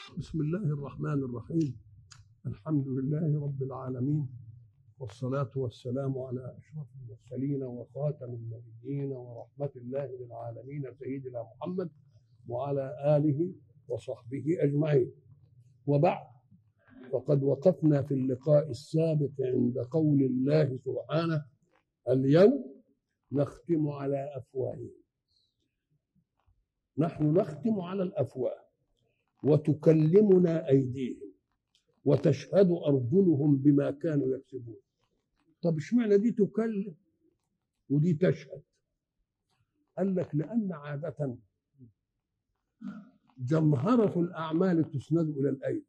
بسم الله الرحمن الرحيم الحمد لله رب العالمين والصلاة والسلام على أشرف المرسلين وخاتم النبيين ورحمة الله للعالمين سيدنا محمد وعلى آله وصحبه أجمعين وبعد فقد وقفنا في اللقاء السابق عند قول الله سبحانه اليوم نختم على أفواههم نحن نختم على الأفواه وتكلمنا أيديهم وتشهد أرجلهم بما كانوا يكسبون طب اشمعنى دي تكلم ودي تشهد قال لك لأن عادة جمهرة الأعمال تسند إلى الأيدي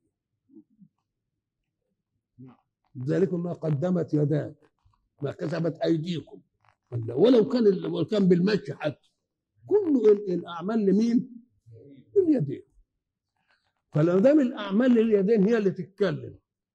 ذلك ما قدمت يداك ما كسبت أيديكم ولو كان ولو كان بالمشي حتى كل الأعمال لمين؟ لليدين فلو دام الاعمال لليدين هي اللي تتكلم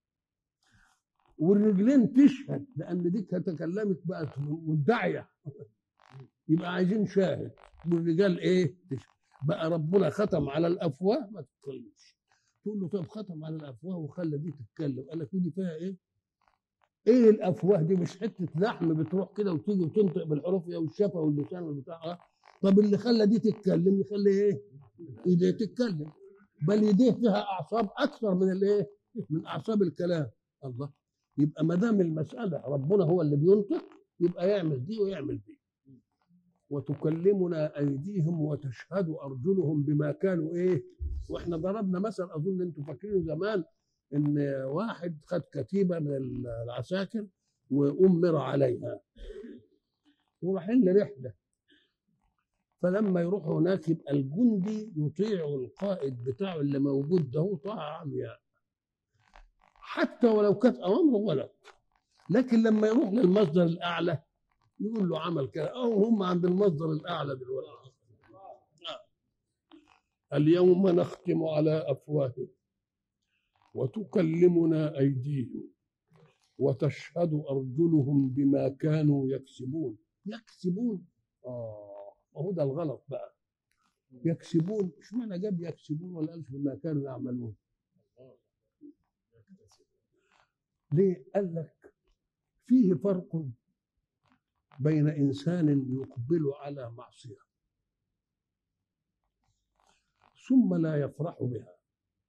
والرجلين تشهد لان دي تكلمت بقى مدعيه يبقى عايزين شاهد والرجال ايه تشهد بقى ربنا ختم على الافواه ما تتكلمش تقول له طب ختم على الافواه وخلى دي تتكلم قال لك ودي فيها ايه ايه الافواه دي مش حته لحم بتروح كده وتيجي وتنطق بالحروف يا والشفه واللسان والبتاع طب اللي خلى دي تتكلم يخلي ايه ايديه تتكلم بل يديه فيها اعصاب اكثر من الايه؟ من اعصاب الكلام الله يبقى ما دام المساله ربنا هو اللي بينطق يبقى يعمل دي ويعمل دي وتكلمنا ايديهم وتشهد ارجلهم بما كانوا ايه؟ واحنا ضربنا مثل اظن انتم فاكرين زمان ان واحد خد كتيبه من العساكر وامر عليها ورايحين لرحله فلما يروحوا هناك يبقى الجندي يطيع القائد بتاعه اللي موجود ده طاعة عمياء حتى ولو كانت أوامره غلط لكن لما يروح للمصدر الأعلى يقول له عمل كده أو هم عند المصدر الأعلى دلوقتي اليوم نختم على أفواههم وتكلمنا أيديهم وتشهد أرجلهم بما كانوا يكسبون يكسبون آه وهو ده الغلط بقى يكسبون اشمعنى جاب يكسبون ولا قالش بما كانوا يعملون ليه قال لك فيه فرق بين انسان يقبل على معصيه ثم لا يفرح بها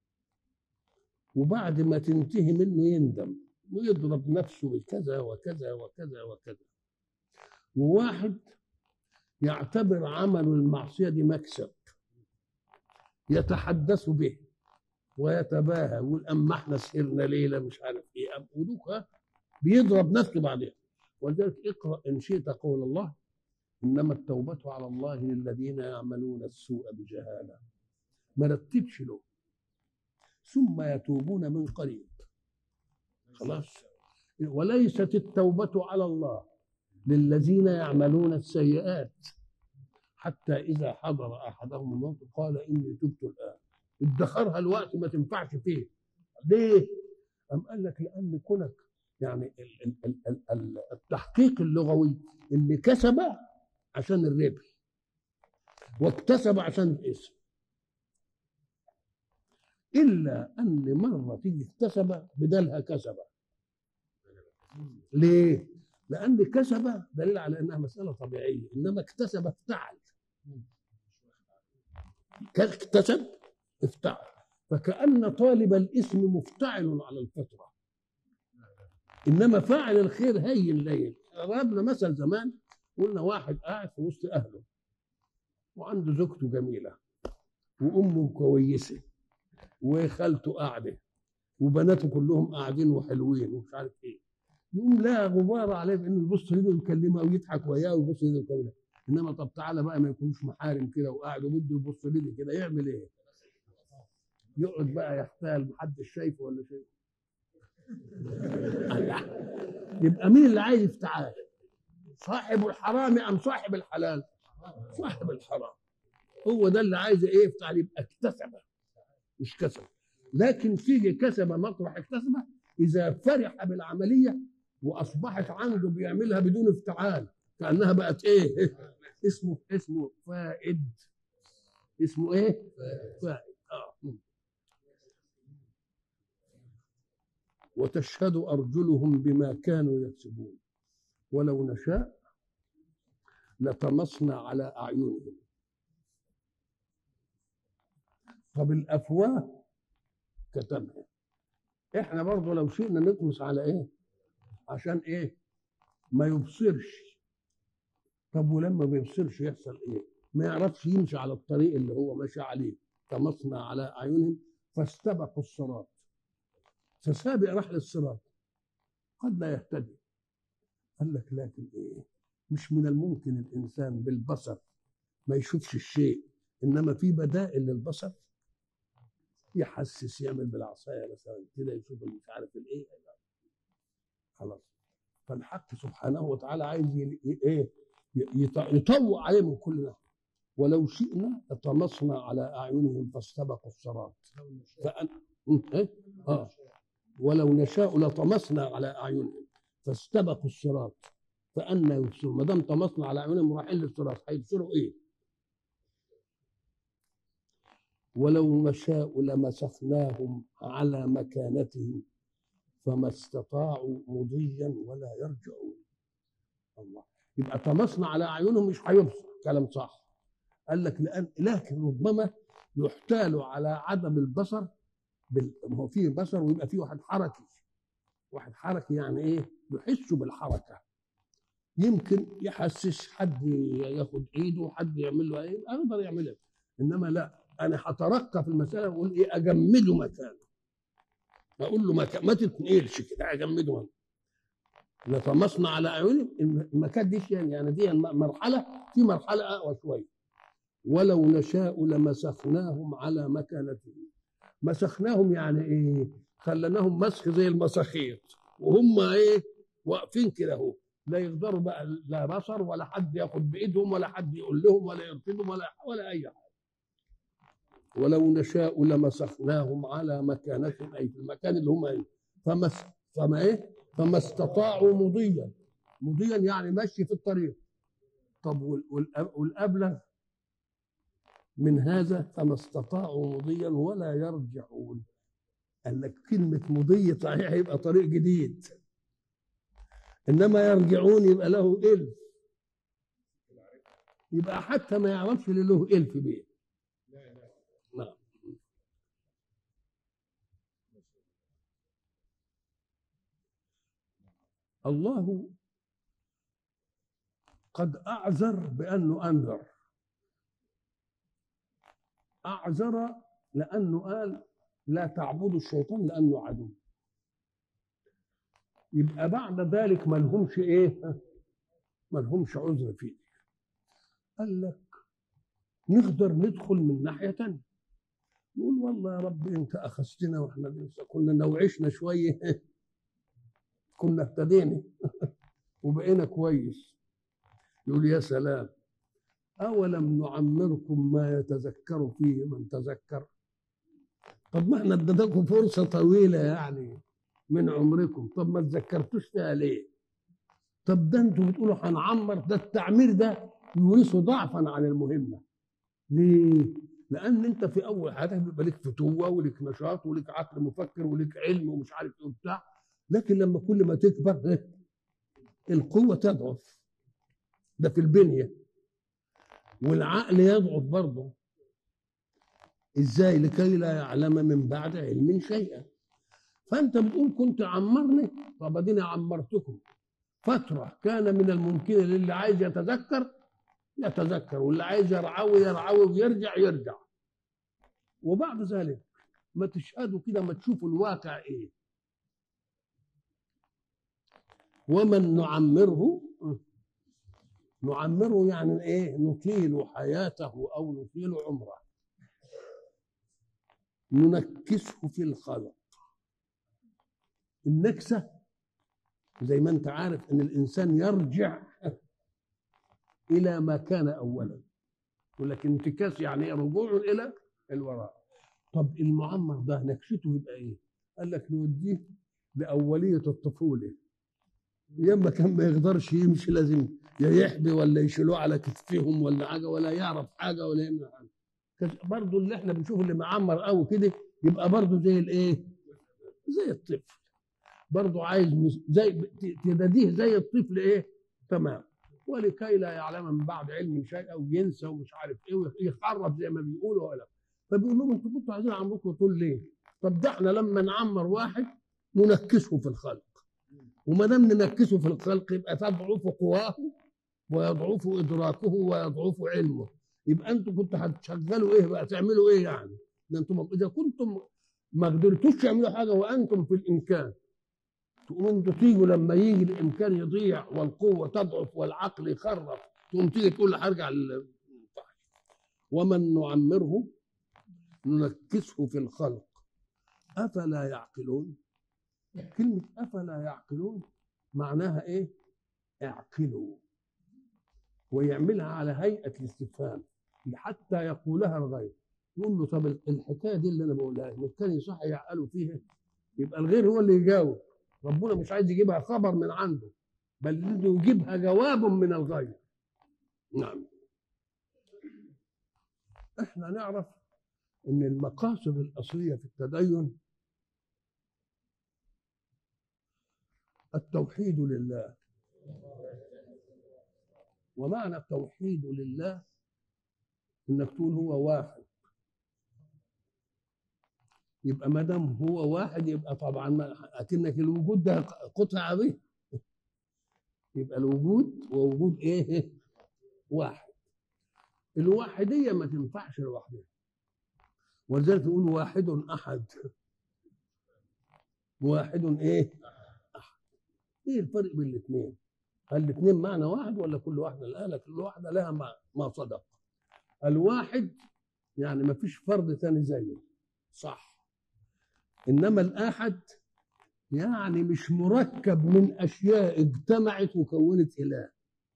وبعد ما تنتهي منه يندم ويضرب نفسه بكذا وكذا وكذا وكذا وواحد يعتبر عمل المعصية دي مكسب يتحدث به ويتباهى يقول أما احنا سهرنا ليلة مش عارف ايه أم ودوكها بيضرب نفسه بعدين ولذلك اقرأ إن شئت قول الله إنما التوبة على الله للذين يعملون السوء بجهالة ما رتبش له ثم يتوبون من قريب خلاص وليست التوبة على الله للذين يعملون السيئات حتى إذا حضر أحدهم الموت قال إني تبت الآن ادخرها الوقت ما تنفعش فيه ليه؟ أم قال لك لأن كونك يعني التحقيق اللغوي اللي كسب عشان الربح واكتسب عشان الاسم إلا أن مرة تيجي اكتسب بدلها كسب ليه؟ لأن كسب دليل على أنها مسألة طبيعية إنما اكتسب افتعل اكتسب افتعل فكأن طالب الاسم مفتعل على الفطرة إنما فاعل الخير هين لين ضربنا مثل زمان قلنا واحد قاعد في وسط أهله وعنده زوجته جميلة وأمه كويسة وخالته قاعدة وبناته كلهم قاعدين وحلوين ومش عارف ايه يقوم لا غبار عليه بانه يبص له ويكلمها ويضحك وياه ويبص له ويكلمها انما طب تعالى بقى ما يكونوش محارم كده وقاعد وبده يبص لي كده يعمل ايه؟ يقعد بقى يحتال محدش شايفه ولا شايفه يبقى مين اللي عايز افتعال؟ صاحب الحرام ام صاحب الحلال؟ صاحب الحرام هو ده اللي عايز ايه افتعال يبقى اكتسب مش كسب لكن فيه كسب مطرح اكتسب اذا فرح بالعمليه واصبحت عنده بيعملها بدون افتعال كانها بقت ايه اسمه اسمه فائد اسمه ايه فائد اه وتشهد ارجلهم بما كانوا يكسبون ولو نشاء لطمسنا على اعينهم طب الافواه كتبها احنا برضه لو شئنا نطمس على ايه عشان ايه ما يبصرش طب ولما ما يبصرش يحصل ايه ما يعرفش يمشي على الطريق اللي هو ماشي عليه طمسنا على اعينهم فاستبقوا الصراط فسابق راح للصراط قد لا يهتدي قال لك لكن ايه مش من الممكن الانسان بالبصر ما يشوفش الشيء انما في بدائل للبصر يحسس يعمل بالعصايه مثلا كده يشوف مش عارف الايه خلاص فالحق سبحانه وتعالى عايز ايه يطوع عليه من كل ده ولو شئنا لطمسنا على اعينهم فاستبقوا الصراط فأن... إيه؟ آه. ولو نشاء لطمسنا على اعينهم فاستبقوا الصراط فأنا يبصرون ما دام طمسنا على اعينهم رايحين للصراط هيبصروا ايه؟ ولو نشاء لمسخناهم على مكانتهم فما استطاعوا مضيا ولا يرجعون الله يبقى طمسنا على اعينهم مش هيبصر كلام صح قال لك لان لكن ربما يحتال على عدم البصر بال... هو فيه بصر ويبقى فيه واحد حركي واحد حركي يعني ايه يحس بالحركه يمكن يحسس حد ياخد ايده حد يعمل له ايه اقدر يعملها انما لا انا هترقى في المساله واقول ايه اجمده مكانه اقول له ما, ما تتنقلش كده اجمده مكانه لطمسنا على اعينهم المكان دي يعني دي مرحله في مرحله اقوى شويه ولو نشاء لمسخناهم على مكانتهم مسخناهم يعني ايه خليناهم مسخ زي المساخيط وهم ايه واقفين كده اهو لا يقدروا بقى لا بصر ولا حد ياخد بايدهم ولا حد يقول لهم ولا يرفضهم ولا ولا اي حاجه ولو نشاء لمسخناهم على مكانتهم اي في المكان اللي هم ايه فمس فما ايه فما استطاعوا مضيا مضيا يعني مشي في الطريق طب والابلغ من هذا فما استطاعوا مضيا ولا يرجعون قال لك كلمة مضي صحيح يبقى طريق جديد إنما يرجعون يبقى له إلف يبقى حتى ما يعرفش اللي له إلف بيه نعم الله قد أعذر بأنه أنذر أعذر لأنه قال لا تعبدوا الشيطان لأنه عدو يبقى بعد ذلك ما لهمش إيه ما لهمش عذر فيه قال لك نقدر ندخل من ناحية تانية نقول والله يا رب أنت أخذتنا وإحنا لسه كنا نوعشنا شوية كنا اهتدينا وبقينا كويس يقول يا سلام أولم نعمركم ما يتذكر فيه من تذكر طب ما احنا اديناكم فرصة طويلة يعني من عمركم طب ما تذكرتوش فيها ليه طب ده انتوا بتقولوا هنعمر ده التعمير ده يورثه ضعفا عن المهمة ليه لأن أنت في أول حياتك بيبقى لك فتوة ولك نشاط ولك عقل مفكر ولك علم ومش عارف إيه وبتاع لكن لما كل ما تكبر القوة تضعف ده في البنية والعقل يضعف برضه ازاي لكي لا يعلم من بعد علم شيئا فانت بتقول كنت عمرني طب اديني عمرتكم فتره كان من الممكن للي عايز يتذكر يتذكر واللي عايز يرعوي يرعوي ويرجع يرجع وبعد ذلك ما تشهدوا كده ما تشوفوا الواقع ايه ومن نعمره نعمره يعني ايه نطيل حياته او نطيل عمره ننكسه في الخلق النكسه زي ما انت عارف ان الانسان يرجع الى ما كان اولا يقول لك انتكاس يعني ايه رجوع الى الوراء طب المعمر ده نكسته يبقى ايه قال لك نوديه لاوليه الطفوله ياما كان ما يقدرش يمشي لازم يا يحبي ولا يشيلوه على كتفهم ولا حاجه ولا يعرف حاجه ولا يعمل حاجه برضه اللي احنا بنشوف اللي معمر قوي كده يبقى برضه زي الايه؟ زي الطفل برضه عايز مس- زي ت- تداديه زي الطفل ايه تمام ولكي لا يعلم من بعد علم شيئا وينسى ومش عارف ايه ويخرب زي ما بيقولوا ولا فبيقول لهم انتوا كنتوا عايزين عمركم طول ليه؟ طب ده احنا لما نعمر واحد ننكسه في الخلق وما دام ننكسه في الخلق يبقى تضعف قواه ويضعف ادراكه ويضعف علمه يبقى انتوا كنتوا هتشغلوا ايه بقى تعملوا ايه يعني؟ ده انتم اذا كنتم ما قدرتوش تعملوا حاجه وانتم في الامكان تقوموا انتوا تيجوا لما يجي الامكان يضيع والقوه تضعف والعقل يخرف تقوم تيجي تقول له هرجع لل- ومن نعمره ننكسه في الخلق افلا يعقلون كلمه افلا يعقلون معناها ايه اعقلوا ويعملها على هيئه الاستفهام حتى يقولها الغير يقول له طب الحكايه دي اللي انا بقولها لك كان يصح يعقلوا فيها يبقى الغير هو اللي يجاوب ربنا مش عايز يجيبها خبر من عنده بل بده يجيبها جواب من الغير نعم احنا نعرف ان المقاصد الاصليه في التدين التوحيد لله ومعنى التوحيد لله انك تقول هو واحد يبقى ما دام هو واحد يبقى طبعا ما اكنك الوجود ده قطع به يبقى الوجود ووجود ايه واحد الواحديه ما تنفعش لوحدها ولذلك نقول واحد احد واحد ايه احد ايه الفرق بين الاثنين هل الاثنين معنى واحد ولا كل واحده لا لا كل واحده لها ما, ما صدق الواحد يعني ما فيش فرد ثاني زيه صح انما الاحد يعني مش مركب من اشياء اجتمعت وكونت اله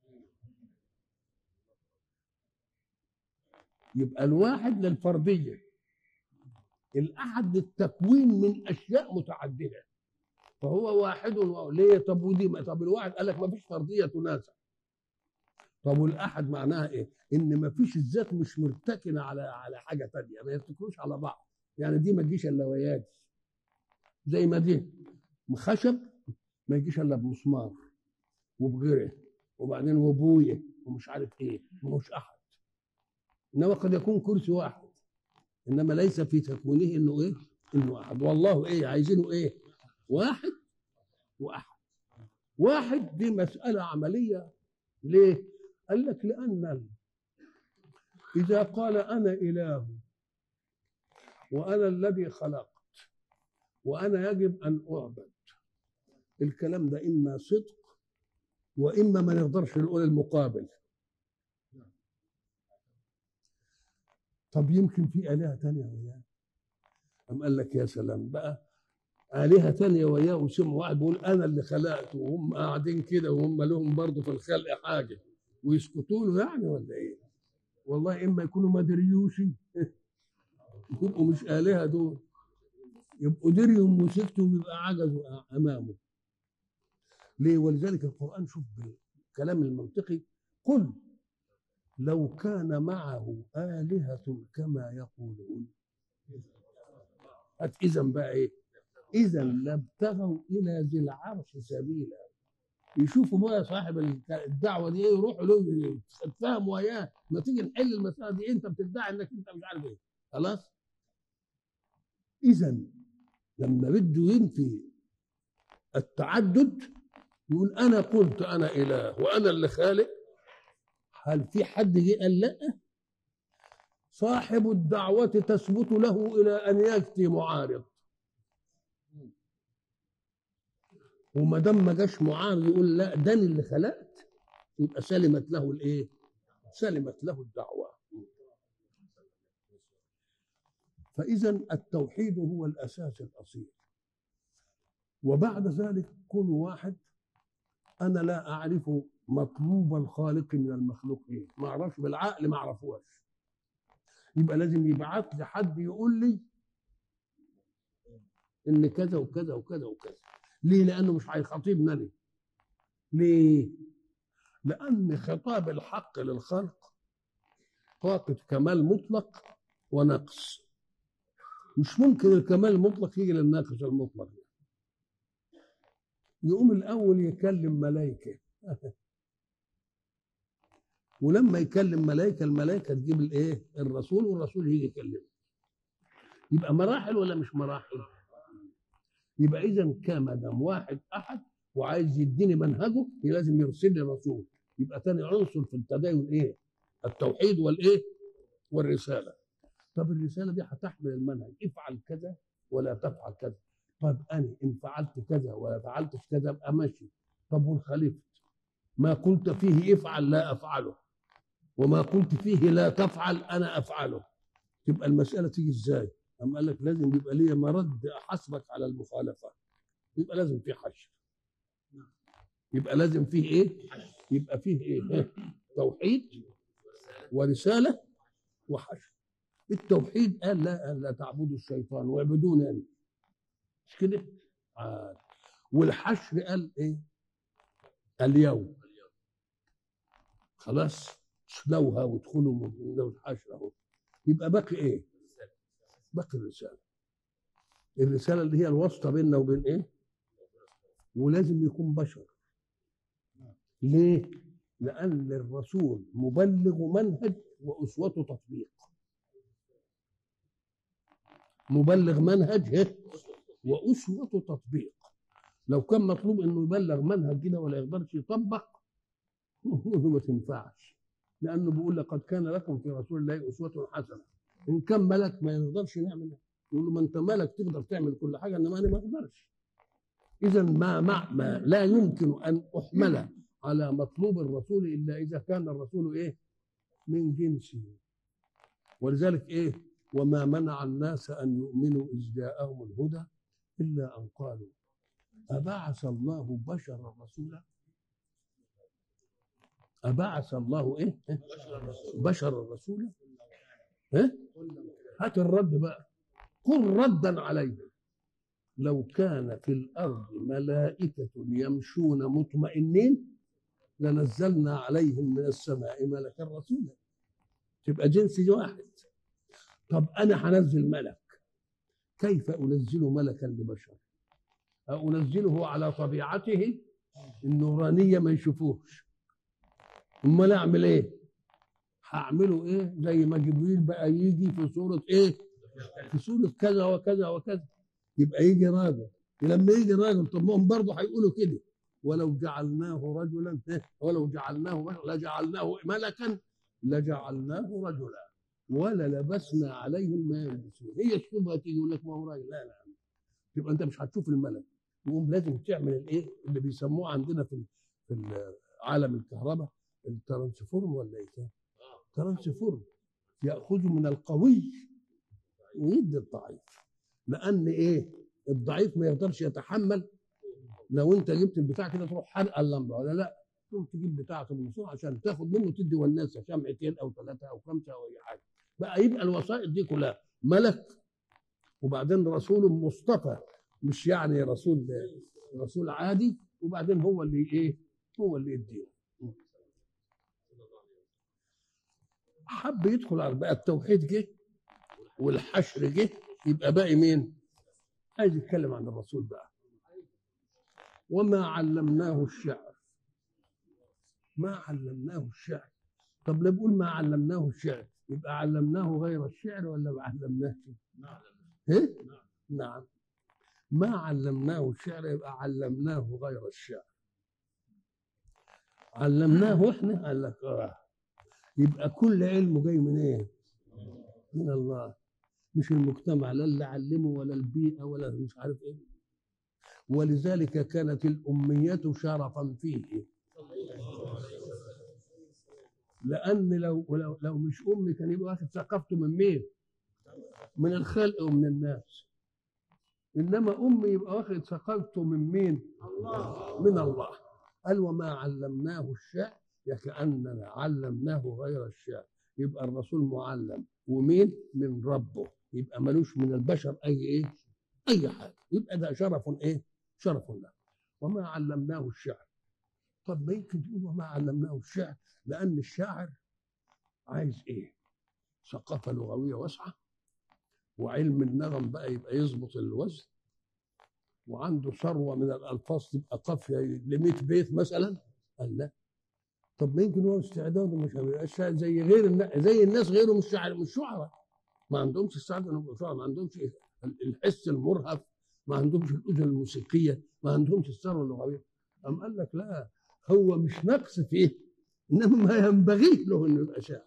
يبقى الواحد للفرديه الاحد للتكوين من اشياء متعدده فهو واحد و... ليه طب ودي ما- طب الواحد قال لك ما فيش فرديه تناسب طب والاحد معناها ايه؟ ان ما فيش الذات مش مرتكنه على على حاجه ثانيه ما يرتكنوش على بعض يعني دي ما تجيش الا وياك زي ما دي خشب ما يجيش الا بمسمار وبغيره وبعدين وبويه ومش عارف ايه ما هوش احد انما قد يكون كرسي واحد انما ليس في تكوينه انه ايه؟ انه احد والله ايه عايزينه ايه؟ واحد واحد واحد دي مساله عمليه ليه؟ قال لك لان ال- اذا قال انا اله وانا الذي خلقت وانا يجب ان اعبد الكلام ده اما صدق واما ما نقدرش نقول المقابل طب يمكن في الهه تانية وياه أم قال لك يا سلام بقى آلهة تانية وياه وسمع واحد بيقول أنا اللي خلقته وهم قاعدين كده وهم لهم برضه في الخلق حاجة ويسكتوا له يعني ولا إيه؟ والله إما يكونوا ما دريوش يبقوا مش آلهة دول يبقوا دريهم وسكتوا ويبقى عجزوا أمامه ليه ولذلك القرآن شوف بالكلام المنطقي قل لو كان معه آلهة كما يقولون هات إذا بقى إيه؟ إذا لابتغوا إلى ذي العرش سبيلا يشوفوا بقى صاحب الدعوة دي إيه يروحوا له يتفاهموا وياه ما تيجي نحل المسألة دي أنت بتدعي إنك أنت مش عارف إيه خلاص إذا لما بده ينفي التعدد يقول أنا قلت أنا إله وأنا اللي خالق هل في حد جه قال لا صاحب الدعوة تثبت له إلى أن يأتي معارض وما دام ما جاش معارض يقول لا ده أنا اللي خلقت يبقى سلمت له الايه؟ سلمت له الدعوه. فاذا التوحيد هو الاساس الاصيل. وبعد ذلك كل واحد انا لا اعرف مطلوب الخالق من المخلوق ايه؟ ما اعرفش بالعقل ما اعرفوش. يبقى لازم يبعت لي حد يقول لي ان كذا وكذا وكذا وكذا. ليه؟ لانه مش هيخاطبني انا. ليه؟ لأن خطاب الحق للخلق طاقة كمال مطلق ونقص مش ممكن الكمال المطلق يجي للناقص المطلق يقوم الاول يكلم ملائكه ولما يكلم ملائكه الملائكه تجيب الايه الرسول والرسول يجي يكلمه يبقى مراحل ولا مش مراحل يبقى اذا كان ما دام واحد احد وعايز يديني منهجه لازم يرسل لي رسول يبقى تاني عنصر في التدين ايه التوحيد والايه والرساله طب الرساله دي هتحمل المنهج افعل كذا ولا تفعل كذا طب انا ان فعلت كذا ولا فعلتش كذا ابقى ماشي طب وانخالفت ما قلت فيه افعل لا افعله وما قلت فيه لا تفعل انا افعله تبقى المساله تيجي ازاي؟ أم قال لك لازم يبقى ليا مرد احاسبك على المخالفه يبقى لازم في حشر يبقى لازم فيه ايه؟ يبقى فيه ايه؟ توحيد ورساله وحشر التوحيد قال لا لا تعبدوا الشيطان واعبدوني انا مش كده؟ آه. والحشر قال ايه؟ اليوم خلاص اسلوها وادخلوا من الحشر اهو يبقى باقي ايه؟ باقي الرساله الرساله اللي هي الواسطه بيننا وبين ايه؟ ولازم يكون بشر ليه؟ لأن الرسول مبلغ منهج وأسوته تطبيق مبلغ منهج إيه؟ وأسوته تطبيق لو كان مطلوب انه يبلغ منهج كده ولا يقدرش يطبق ما تنفعش لانه بيقول لقد كان لكم في رسول الله اسوه حسنه ان كان ملك ما يقدرش نعمل يقول له ما انت ملك تقدر تعمل كل حاجه انما انا ما اقدرش اذا ما, ما, ما لا يمكن ان احمل على مطلوب الرسول الا اذا كان الرسول ايه من جنسه ولذلك ايه وما منع الناس ان يؤمنوا اذ جاءهم الهدى الا ان قالوا أبعث الله بشرا رسولا أبعث الله إيه؟ بشرا رسولا إيه؟ هات الرد بقى قل ردا عليهم لو كان في الأرض ملائكة يمشون مطمئنين لنزلنا عليهم من السماء ملكا رسولا تبقى جنس واحد طب أنا هنزل ملك كيف أنزل ملكا لبشر أنزله على طبيعته النورانية ما يشوفوش أمال أعمل إيه؟ هعمله إيه؟ زي ما جبريل بقى يجي في صورة إيه؟ في صورة كذا وكذا وكذا يبقى يجي راجل لما يجي راجل طب ما هم برضه هيقولوا كده ولو جعلناه رجلا ولو جعلناه بشرا لجعلناه ملكا لجعلناه رجلا ولا لبسنا عليهم ما يلبسون هي الشبهه تيجي يقول لك ما هو راجل لا لا يبقى انت مش هتشوف الملك يقوم لازم تعمل الايه اللي بيسموه عندنا في في عالم الكهرباء الترانسفورم ولا ايه كان؟ ترانسفورم ياخذ من القوي ويدي الضعيف لان ايه الضعيف ما يقدرش يتحمل لو انت جبت البتاع كده تروح حرق اللمبه ولا لا تروح تجيب بتاعه الموصول عشان تاخد منه تدي والناس شمعتين او ثلاثه او خمسه او اي حاجه بقى يبقى الوسائط دي كلها ملك وبعدين رسول مصطفى مش يعني رسول رسول عادي وبعدين هو اللي ايه هو اللي يديه حب يدخل على بقى التوحيد جه والحشر جه يبقى باقي مين عايز يتكلم عن الرسول بقى وما علمناه الشعر ما علمناه الشعر طب لا بقول ما علمناه الشعر يبقى علمناه غير الشعر ولا ما علمناه ايه نعم ما علمناه الشعر يبقى علمناه غير الشعر علمناه احنا قال لك اه يبقى كل علمه جاي من ايه من الله مش المجتمع لا اللي علمه ولا البيئه ولا مش عارف ايه ولذلك كانت الاميه شرفا فيه لان لو لو, لو مش امي كان يبقى واخد ثقافته من مين؟ من الخلق ومن الناس انما امي يبقى واخد ثقافته من مين؟ الله من الله قال وما علمناه الشعر كاننا علمناه غير الشعر يبقى الرسول معلم ومين؟ من ربه يبقى ملوش من البشر اي ايه؟ اي حاجه يبقى ده شرف ايه؟ شرف له وما علمناه الشعر طب ما يمكن تقول وما علمناه الشعر لان الشاعر عايز ايه؟ ثقافه لغويه واسعه وعلم النغم بقى يبقى يظبط الوزن وعنده ثروه من الالفاظ تبقى قافيه ل 100 بيت مثلا قال لا طب ما يمكن هو استعداده مش هيبقاش زي غير الناس زي الناس غيره مش شعر مش شعراء ما عندهمش السعاده انهم يبقوا شعراء ما عندهمش الحس المرهف ما عندهمش الاذن الموسيقيه ما عندهمش الثروه اللغويه أم قال لك لا هو مش نقص فيه انما ما ينبغي له انه يبقى شاعر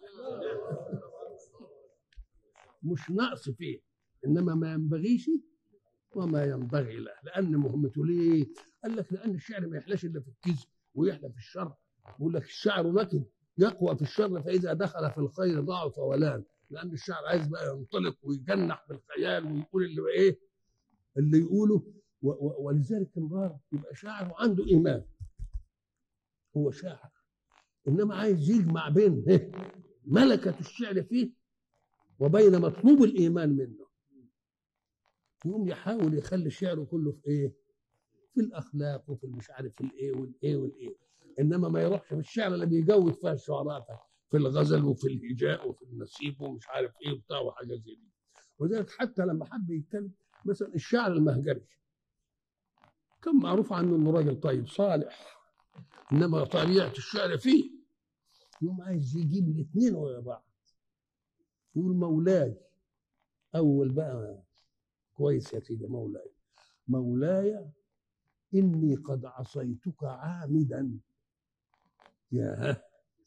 مش نقص فيه انما ما ينبغيش وما ينبغي له لان مهمته ليه؟ قال لك لان الشعر ما يحلاش الا في الكذب ويحلى في الشر بيقول لك الشعر نكد يقوى في الشر فاذا دخل في الخير ضعف ولان لان الشعر عايز بقى ينطلق ويجنح بالخيال ويقول اللي ايه اللي يقوله و- و- ولذلك امرار يبقى شاعر وعنده ايمان هو شاعر انما عايز يجمع بين إيه؟ ملكه الشعر فيه وبين مطلوب الايمان منه يقوم يحاول يخلي شعره كله في ايه في الاخلاق وفي مش عارف في الايه والايه والايه انما ما يروحش في الشعر اللي بيجود فيها الشعراء في الغزل وفي الهجاء وفي النسيب ومش عارف ايه وبتاع وحاجات زي دي ولذلك حتى لما حب يتكلم مثلا الشعر المهجري كان معروف عنه انه راجل طيب صالح انما طبيعه الشعر فيه يقوم عايز يجيب الاثنين ورا بعض يقول مولاي اول بقى كويس يا سيدي مولاي مولاي اني قد عصيتك عامدا يا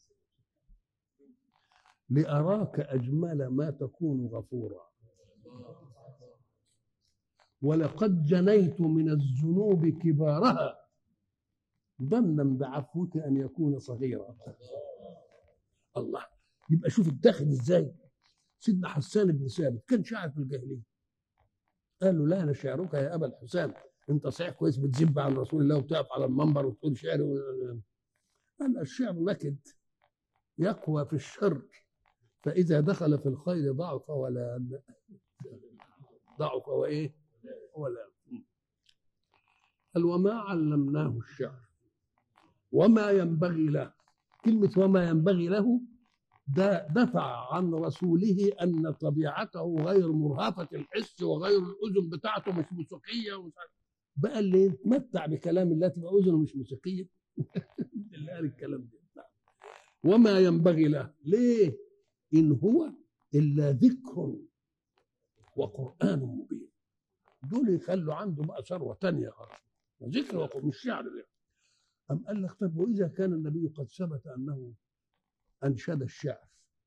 لأراك أجمل ما تكون غفورا ولقد جنيت من الذنوب كبارها ظنا بعفوك أن يكون صغيرا الله يبقى شوف اتخذ ازاي سيدنا حسان بن ثابت كان شاعر في الجاهليه قال له لا انا شعرك يا ابا الحسام انت صحيح كويس بتذب عن رسول الله وتقف على المنبر وتقول شعر و... قال الشعر نكد يقوى في الشر فإذا دخل في الخير ضعف ولا ضعف وإيه ولا قال وما علمناه الشعر وما ينبغي له كلمة وما ينبغي له ده دفع عن رسوله أن طبيعته غير مرهفة الحس وغير الأذن بتاعته مش موسيقية ومش عارف بقى اللي يتمتع بكلام الله تبقى أذنه مش موسيقية اللي قال الكلام ده وما ينبغي له ليه إن هو إلا ذكر وقرآن مبين دول يخلوا عنده بقى ثروة تانية خلاص ذكر وقرآن مش شعر ده أم قال لك طب وإذا كان النبي قد ثبت أنه أنشد الشعر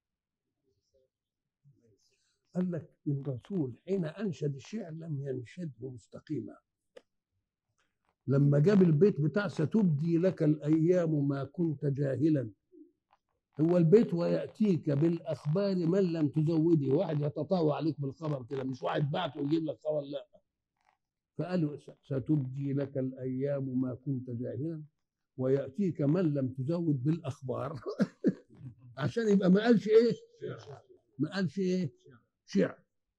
قال لك الرسول حين أنشد الشعر لم ينشده مستقيما لما جاب البيت بتاع ستبدي لك الأيام ما كنت جاهلا هو البيت ويأتيك بالأخبار من لم تزوده واحد يتطاوع عليك بالخبر كده مش واحد بعته ويجيب لك خبر لا فقالوا ستبدي لك الأيام ما كنت جاهلا ويأتيك من لم تزود بالأخبار عشان يبقى ما قالش إيه ما قالش إيه شعر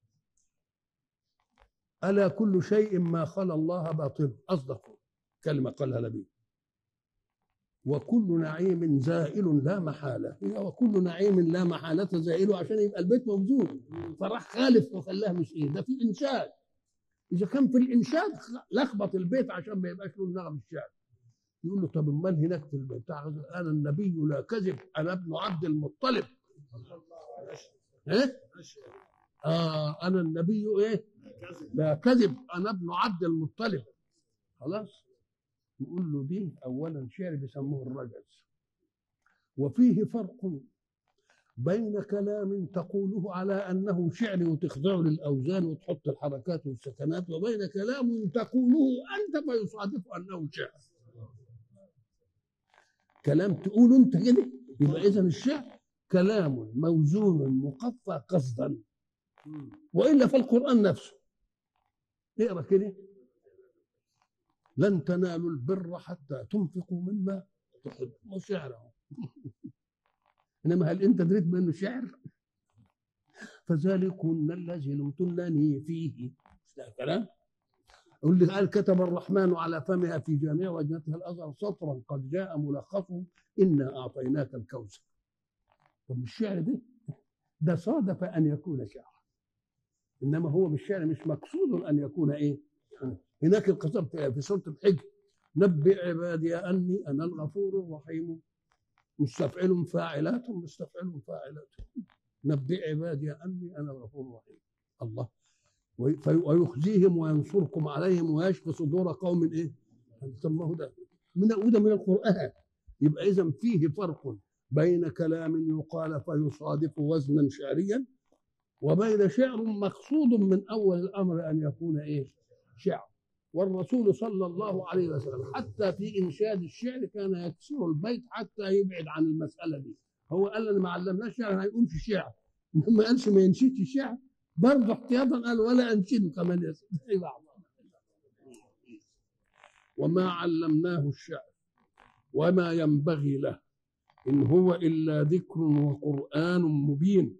ألا كل شيء ما خلا الله باطل أصدق كلمة قالها نبي وكل نعيم زائل لا محالة هي وكل نعيم لا محالة زائل عشان يبقى البيت موجود فراح خالف وخلاها مش ايه ده في انشاد اذا كان في الانشاد لخبط البيت عشان ما يبقاش له النغم الشعر يقول له طب امال هناك في البتاع انا النبي لا كذب انا ابن عبد المطلب ايه اه انا النبي ايه لا كذب انا ابن عبد المطلب خلاص يقول له دي اولا شعر بيسموه الرجز وفيه فرق بين كلام تقوله على انه شعر وتخضعه للاوزان وتحط الحركات والسكنات وبين كلام تقوله انت فيصادف انه شعر كلام تقوله انت كده يبقى اذا الشعر كلام موزون مقفى قصدا والا فالقران نفسه اقرا كده لن تنالوا البر حتى تنفقوا مما تحبون شعره انما هل انت دريت بانه شعر فذلكن الذي لمتنني فيه ده كلام يقول لي قال كتب الرحمن على فمها في جميع وجنتها الازهر سطرا قد جاء ملخصه انا اعطيناك الكوثر طب الشعر ده ده صادف ان يكون شعرا انما هو بالشعر مش مقصود ان يكون ايه هناك القصه في سوره الحج نبئ عبادي اني انا الغفور الرحيم مستفعل فاعلات مستفعل فاعلات نبئ عبادي اني انا الغفور الرحيم الله ويخزيهم وينصركم عليهم ويشفي صدور قوم ايه؟ ثم هدى من وده من القران يبقى اذا فيه فرق بين كلام يقال فيصادف وزنا شعريا وبين شعر مقصود من اول الامر ان يكون ايه؟ شعر والرسول صلى الله عليه وسلم حتى في انشاد الشعر كان يكسر البيت حتى يبعد عن المساله دي هو قال انا ما علمناش شعر ما يقولش شعر ما قالش ما ينشدش شعر برضه احتياطا قال ولا انشده كمان زي بعض وما علمناه الشعر وما ينبغي له ان هو الا ذكر وقران مبين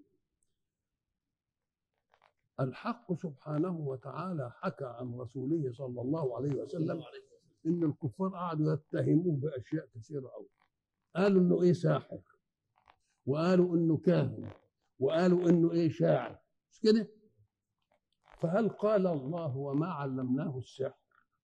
الحق سبحانه وتعالى حكى عن رسوله صلى الله عليه وسلم ان الكفار قعدوا يتهموه باشياء كثيره قوي قالوا انه ايه ساحر وقالوا انه كاهن وقالوا انه ايه شاعر مش كده فهل قال الله وما علمناه السحر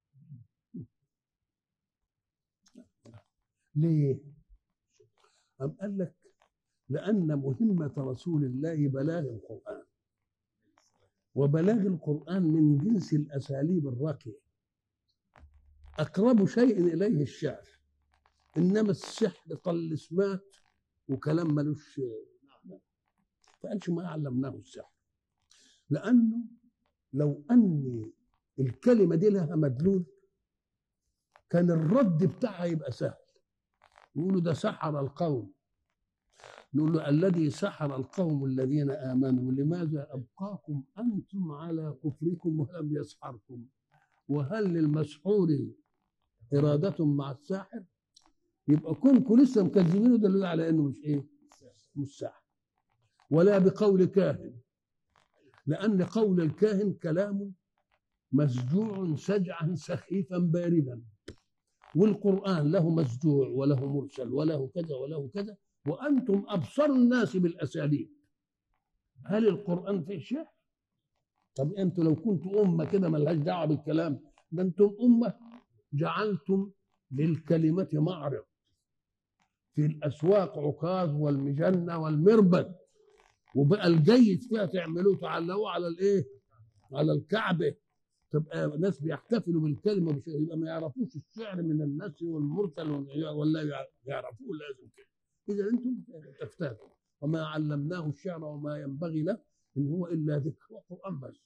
ليه أم قال لك لأن مهمة رسول الله بلاغ القرآن وبلاغ القرآن من جنس الأساليب الراقية أقرب شيء إليه الشعر إنما السحر طلسمات وكلام ملوش فقالش ما علمناه السحر لأنه لو أن الكلمة دي لها مدلول كان الرد بتاعها يبقى سهل يقولوا ده سحر القوم نقول له الذي سحر القوم الذين امنوا لماذا ابقاكم انتم على كفركم ولم يسحركم وهل للمسحور اراده مع الساحر يبقى كونكم لسه مكذبينه دليل على انه مش ايه مش ساحر ولا بقول كاهن لان قول الكاهن كلام مسجوع سجعا سخيفا باردا والقرآن له مسجوع وله مرسل وله كذا وله كذا وأنتم أبصر الناس بالأساليب هل القرآن فيه شعر؟ طب أنتم لو كنتوا أمة كده ملهاش دعوة بالكلام ده أنتم أمة جعلتم للكلمة معرض في الأسواق عكاظ والمجنة والمربد وبقى الجيد فيها تعملوه تعلقوا على الإيه؟ على الكعبة تبقى ناس بيحتفلوا بالكلمه مش يبقى ما يعرفوش الشعر من الناس والمرسل ولا يعرفوه لازم كده اذا انتم تفتاتوا وما علمناه الشعر وما ينبغي له ان هو الا ذكر وقران بس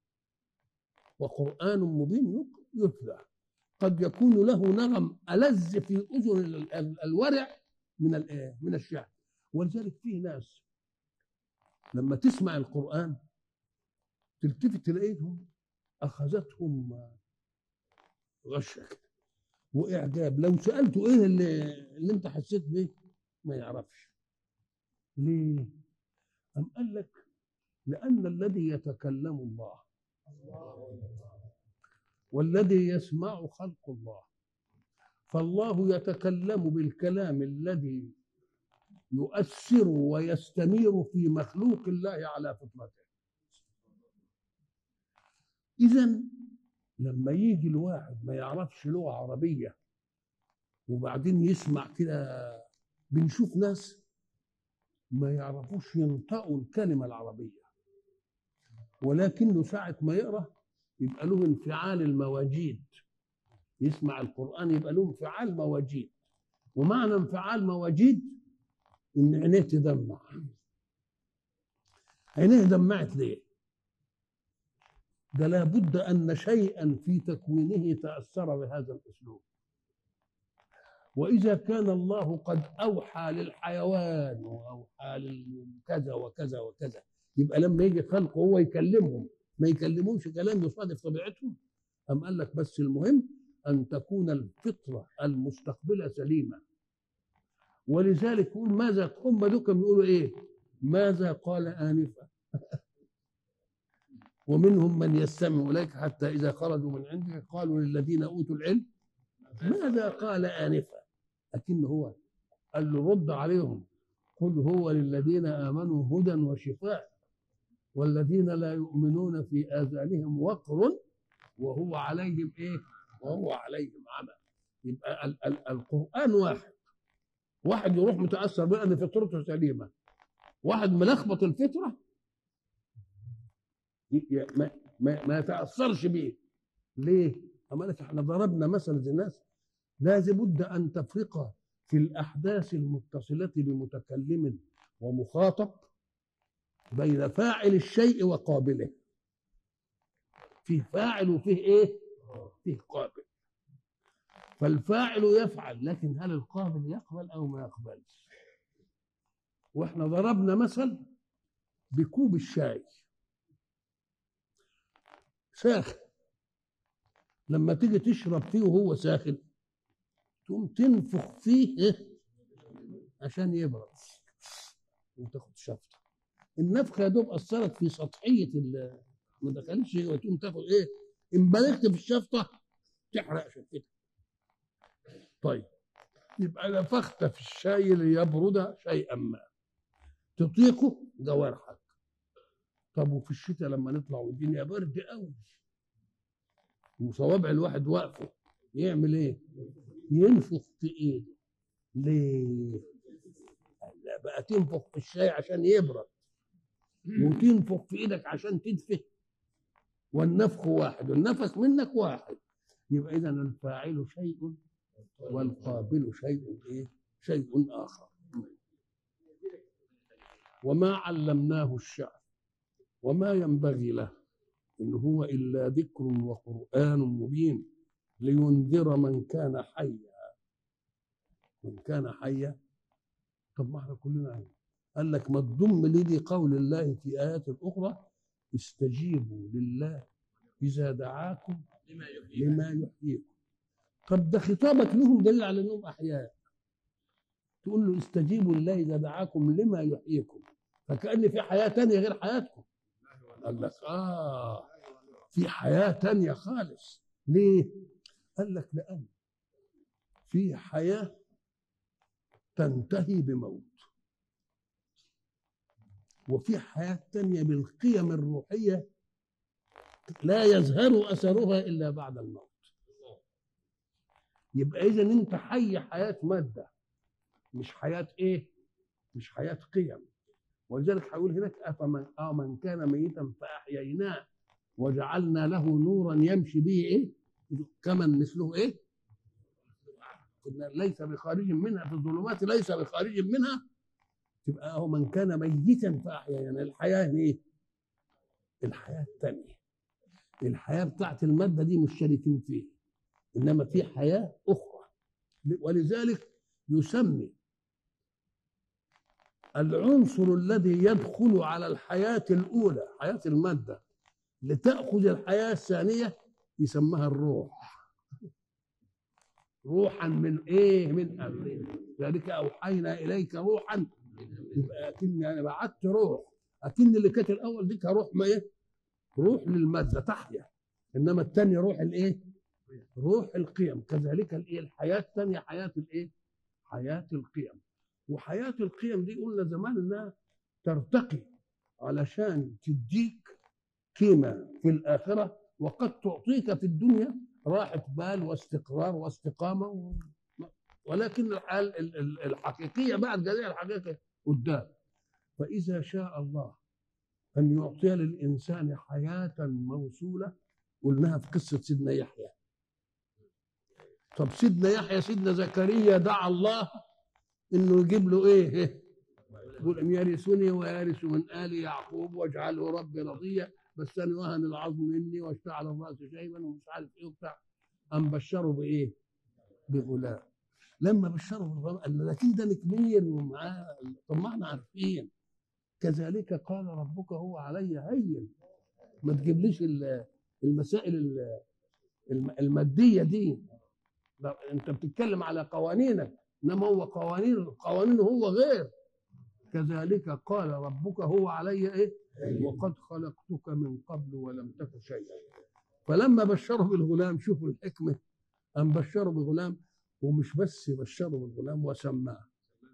وقران مبين يتلى قد يكون له نغم ألذ في أذن الورع من الايه؟ من الشعر ولذلك في ناس لما تسمع القرآن تلتفت تلاقيهم اخذتهم غشه واعجاب لو سالته ايه اللي, اللي انت حسيت بيه ما يعرفش ليه أم قال لك لأن الذي يتكلم الله والذي يسمع خلق الله فالله يتكلم بالكلام الذي يؤثر ويستمير في مخلوق الله على فطرته إذا لما يجي الواحد ما يعرفش لغة عربية وبعدين يسمع كده بنشوف ناس ما يعرفوش ينطقوا الكلمة العربية ولكنه ساعة ما يقرأ يبقى له انفعال المواجيد يسمع القرآن يبقى له انفعال مواجيد ومعنى انفعال مواجيد إن عينيه تدمع عينيه دمعت ليه؟ ده لابد أن شيئا في تكوينه تأثر بهذا الأسلوب وإذا كان الله قد أوحى للحيوان وأوحى لكذا وكذا وكذا يبقى لما يجي خلقه هو يكلمهم ما يكلمهمش كلام يصادف طبيعتهم أم قال لك بس المهم أن تكون الفطرة المستقبلة سليمة ولذلك يقول ماذا هم دوكم يقولوا إيه ماذا قال آنفا ومنهم من يستمع إليك حتى إذا خرجوا من عندك قالوا للذين أوتوا العلم ماذا قال آنفا لكن هو قال له رد عليهم قل هو للذين آمنوا هدى وشفاء والذين لا يؤمنون في آذانهم وقر وهو عليهم ايه وهو عليهم عمى يبقى ال- ال- القران واحد واحد يروح متاثر بقى ان فطرته سليمه واحد ملخبط الفطره ي- ي- ما, ما, ما يتاثرش بيه ليه؟ أما لك احنا ضربنا مثل للناس لازم بد ان تفرق في الاحداث المتصله بمتكلم ومخاطب بين فاعل الشيء وقابله فيه فاعل وفيه ايه فيه قابل فالفاعل يفعل لكن هل القابل يقبل او ما يقبلش واحنا ضربنا مثل بكوب الشاي ساخن لما تيجي تشرب فيه وهو ساخن تقوم تنفخ فيه إيه؟ عشان يبرد وتاخد شفطه النفخه يا دوب اثرت في سطحيه ال- ما دخلش وتقوم تاخد ايه ان بلغت في الشفطه تحرق شفتك طيب يبقى نفخت في الشاي ليبرد شيئا ما تطيقه جوارحك طب وفي الشتاء لما نطلع والدنيا برد قوي وصوابع الواحد واقفه يعمل ايه؟ ينفخ في ايده ليه؟ لا بقى تنفخ في الشاي عشان يبرد وتنفخ في ايدك عشان تدفه والنفخ واحد والنفخ منك واحد يبقى اذا الفاعل شيء والقابل شيء ايه؟ شيء اخر وما علمناه الشعر وما ينبغي له ان هو الا ذكر وقران مبين لينذر من كان حيا من كان حيا طب ما احنا كلنا عارفين. قال لك ما تضم لي قول الله في ايات اخرى استجيبوا لله اذا دعاكم لما يحيي لما يحييكم طب ده خطابك لهم دليل على انهم احياء تقول له استجيبوا لله اذا دعاكم لما يحييكم فكأن في حياة تانية غير حياتكم قال لك اه في حياة تانية خالص ليه قال لك لأن في حياة تنتهي بموت وفي حياة تانية بالقيم الروحية لا يظهر أثرها إلا بعد الموت يبقى إذا أنت حي حياة مادة مش حياة إيه؟ مش حياة قيم ولذلك هيقول هناك أفمن آه من كان ميتا فأحييناه وجعلنا له نورا يمشي به إيه؟ كمن مثله إيه؟ كنا ليس بخارج منها في الظلمات ليس بخارج منها تبقى هو من كان ميتا فأحييناه الحياة إيه؟ الحياة الثانية الحياة بتاعت المادة دي مش شاركين فيها إنما في حياة أخرى ولذلك يسمي العنصر الذي يدخل على الحياة الأولى حياة المادة لتأخذ الحياة الثانية يسمها الروح روحا من ايه من امرنا ذلك اوحينا اليك روحا يبقى اكني انا بعت روح اكن اللي كانت الاول دي روح ما ايه روح للماده تحيا انما الثانيه روح الايه روح القيم كذلك الايه الحياه الثانيه حياه الايه حياه القيم وحياه القيم دي قلنا زمان انها ترتقي علشان تديك قيمه في الاخره وقد تعطيك في الدنيا راحه بال واستقرار واستقامه و... ولكن الحال ال- ال- الحقيقيه بعد جميع الحقيقه قدام فاذا شاء الله ان يعطي للانسان حياه موصوله قلناها في قصه سيدنا يحيى طب سيدنا يحيى سيدنا زكريا دعا الله انه يجيب له ايه يقول ان يرثني ويرث من ال يعقوب واجعله ربي رضيا بس انا وهن العظم مني واشتعل الراس شيبا ومش عارف ايه وبتاع ام بشره بايه؟ بغلام لما بشره بالغلام قال له لكن ده كبير ومعاه طب ما احنا عارفين كذلك قال ربك هو علي هين ما تجيبليش ال- المسائل ال- الم- الماديه دي لا، انت بتتكلم على قوانينك انما هو قوانين قوانينه هو غير كذلك قال ربك هو علي ايه وقد خلقتك من قبل ولم تك شيئا فلما بشره بالغلام شوفوا الحكمه أم بشره بغلام ومش بس بشره بالغلام وسماه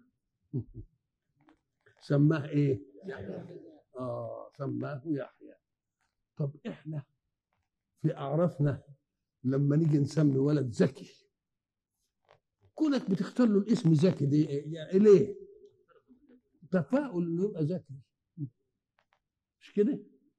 سماه ايه اه سماه يحيى طب احنا في اعرافنا لما نيجي نسمي ولد ذكي كونك بتختار له الاسم ذكي دي يعني ليه؟ تفاؤل انه يبقى ذكي مش كده؟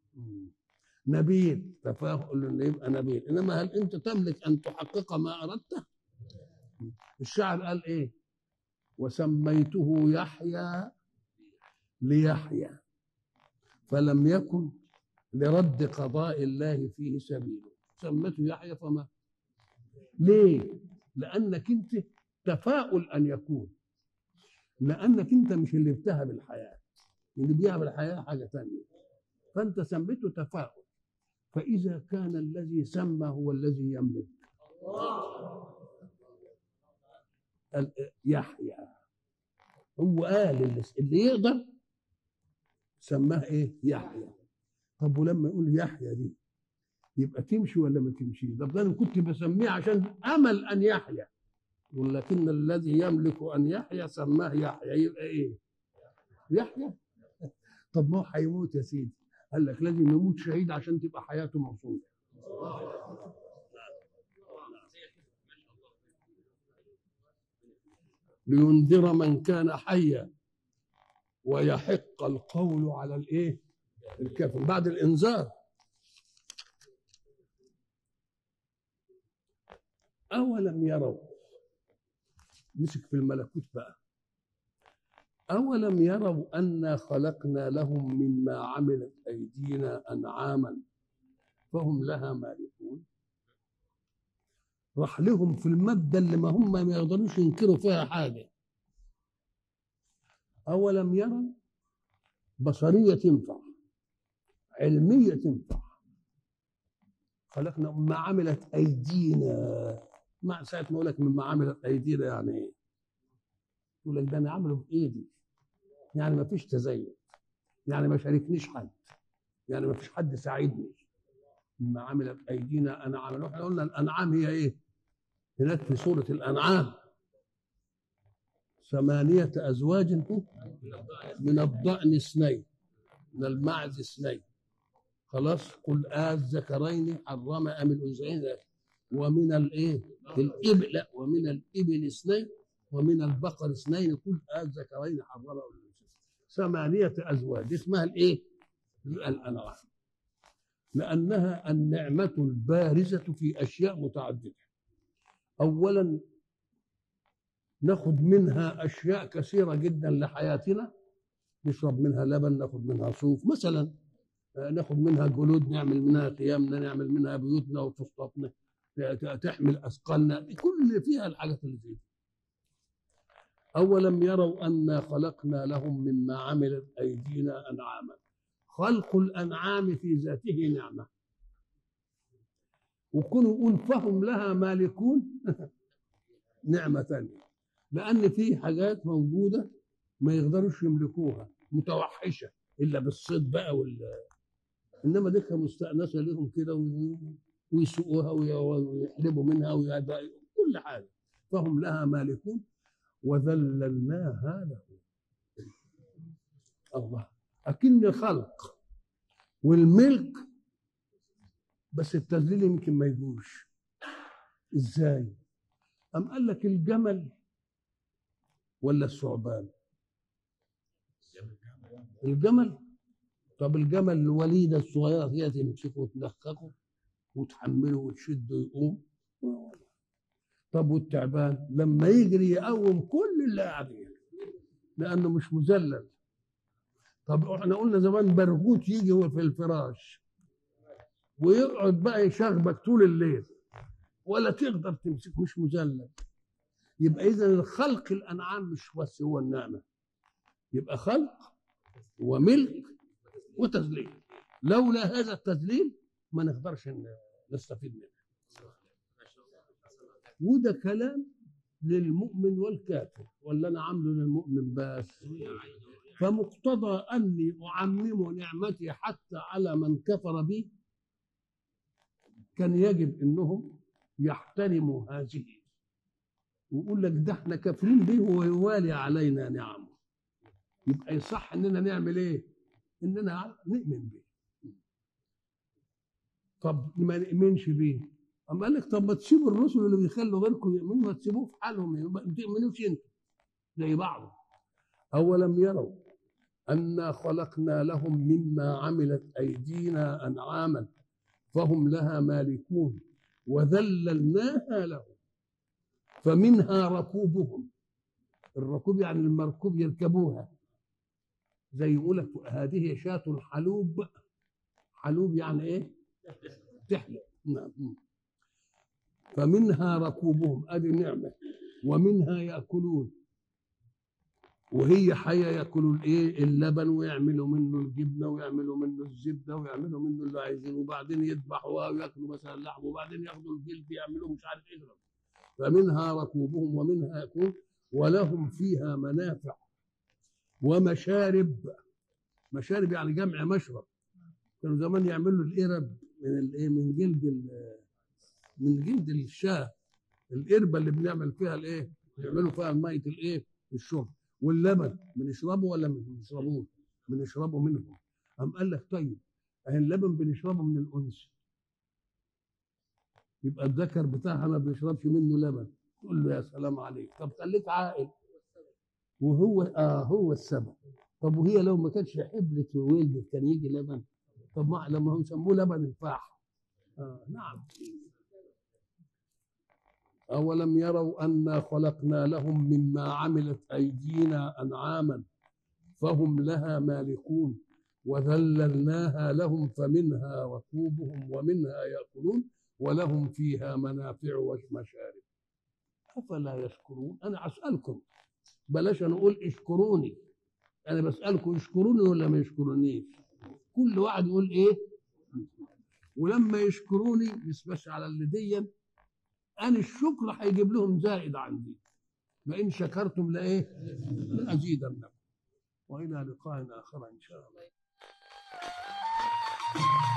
نبيل تفاؤل انه يبقى نبيل انما هل انت تملك ان تحقق ما اردته؟ الشاعر قال ايه؟ وسميته يحيى ليحيى فلم يكن لرد قضاء الله فيه سبيل سمته يحيى فما ليه؟ لأنك أنت تفاؤل أن يكون لأنك أنت مش اللي بتهب الحياة اللي بيهب الحياة حاجة ثانية فأنت سميته تفاؤل فإذا كان الذي سمى هو الذي يملك يحيى هو قال اللي, اللي يقدر سماه ايه يحيى طب ولما يقول يحيى دي يبقى تمشي ولا ما تمشي طب ده انا كنت بسميه عشان امل ان يحيى ولكن الذي يملك ان يحيى سماه يحيى يبقى ايه يحيى طب ما هو هيموت يا سيدي قال لك لازم يموت شهيد عشان تبقى حياته موصوله لينذر من كان حيا ويحق القول على الايه الكافر بعد الانذار اولم يروا مسك في الملكوت بقى اولم يروا انا خلقنا لهم مما عملت ايدينا انعاما فهم لها مالكون راح لهم في المادة اللي ما هم ما يقدروش ينكروا فيها حاجة أولم يروا بصرية تنفع علمية تنفع خلقنا ما عملت أيدينا مع ساعة ما أقول لك مما عملت أيدينا يعني إيه؟ يقول لك ده أنا عامله بإيدي يعني ما فيش تزين يعني ما شاركنيش حد يعني ما فيش حد ساعدني مما عملت أيدينا أنا عمله احنا قلنا الأنعام هي إيه؟ هناك في سورة الأنعام ثمانية أزواج من الضأن اثنين من المعز اثنين خلاص قل آه الذكرين حرم أم الأنثيين ومن الإيه؟ الإبل لا ومن الإبل اثنين ومن البقر اثنين قل آه الذكرين حرم أم الأنثيين ثمانية أزواج اسمها الإيه؟ الأنعام لأنها النعمة البارزة في أشياء متعددة اولا ناخد منها اشياء كثيره جدا لحياتنا نشرب منها لبن ناخد منها صوف مثلا ناخد منها جلود نعمل منها قيامنا نعمل منها بيوتنا وفسطاطنا تحمل اثقالنا كل اللي فيها الحاجات اللي فيها اولم يروا انا خلقنا لهم مما عملت ايدينا انعاما خلق الانعام في ذاته نعمه وكونوا يقول فهم لها مالكون نعمة ثانية لأن في حاجات موجودة ما يقدروش يملكوها متوحشة إلا بالصيد بقى وال إنما دي مستأنسة لهم كده ويسوقوها ويحلبوا منها ويهدأ كل حاجة فهم لها مالكون وذللناها لهم الله أكن الخلق والملك بس التذليل يمكن ما يجوش ازاي أم قال لك الجمل ولا الثعبان الجمل طب الجمل الوليدة الصغيرة هي تمسكه وتنخخه وتحمله وتشده يقوم طب والتعبان لما يجري يقوم كل اللي قاعدين لأنه مش مذلل طب احنا قلنا زمان برغوت يجي هو في الفراش ويقعد بقى يشاغبك طول الليل ولا تقدر تمسك مش مذلل يبقى اذا الخلق الانعام مش بس هو النعمه يبقى خلق وملك وتذليل لولا هذا التذليل ما نقدرش نستفيد منه وده كلام للمؤمن والكافر ولا انا عامله للمؤمن بس فمقتضى اني اعمم نعمتي حتى على من كفر بي كان يجب انهم يحترموا هذه ويقول لك ده احنا كافرين به ويوالي علينا نعمه يبقى يصح اننا نعمل ايه؟ اننا نؤمن به طب ما نؤمنش بيه اما قال لك طب ما تسيبوا الرسل اللي بيخلوا غيركم يؤمنوا ما تسيبوه في حالهم ما تؤمنوش انتوا زي بعض اولم يروا انا خلقنا لهم مما عملت ايدينا انعاما فهم لها مالكون وذللناها لهم فمنها ركوبهم الركوب يعني المركوب يركبوها زي يقول لك هذه شاة حلوب حلوب يعني ايه تحلب نعم فمنها ركوبهم ادي نعمه ومنها ياكلون وهي حيه ياكلوا الايه اللبن ويعملوا منه الجبنه ويعملوا منه الزبده ويعملوا منه اللي عايزينه وبعدين يذبحوها وياكلوا مثلا لحم وبعدين ياخدوا الجلد يعملوا مش عارف ايه فمنها ركوبهم ومنها ياكلون ولهم فيها منافع ومشارب مشارب يعني جمع مشرب كانوا زمان يعملوا القرب من الايه من جلد من جلد الشاه القربه اللي بنعمل فيها الايه يعملوا فيها ميه الايه الشرب واللبن بنشربه ولا ما بنشربوش بنشربه منهم قام قال لك طيب اهي اللبن بنشربه من الانثى يبقى الذكر بتاعها ما بيشربش منه لبن تقول له يا سلام عليك طب خليك عاقل وهو اه هو السبب طب وهي لو ما كانتش حبلت وولدت كان يجي لبن طب ما لما هم يسموه لبن الفاح آه نعم أولم يروا أنا خلقنا لهم مما عملت أيدينا أنعاما فهم لها مالكون وذللناها لهم فمنها ركوبهم ومنها يأكلون ولهم فيها منافع ومشارب أفلا يشكرون أنا أسألكم بلاش أنا أقول اشكروني أنا بسألكم يشكروني ولا ما يشكرونيش كل واحد يقول إيه ولما يشكروني مش بس على اللي دي أنا الشكر هيجيب لهم زائد عندي لئن شكرتم لإيه لأزيدنكم وإلى لقاء آخر إن شاء الله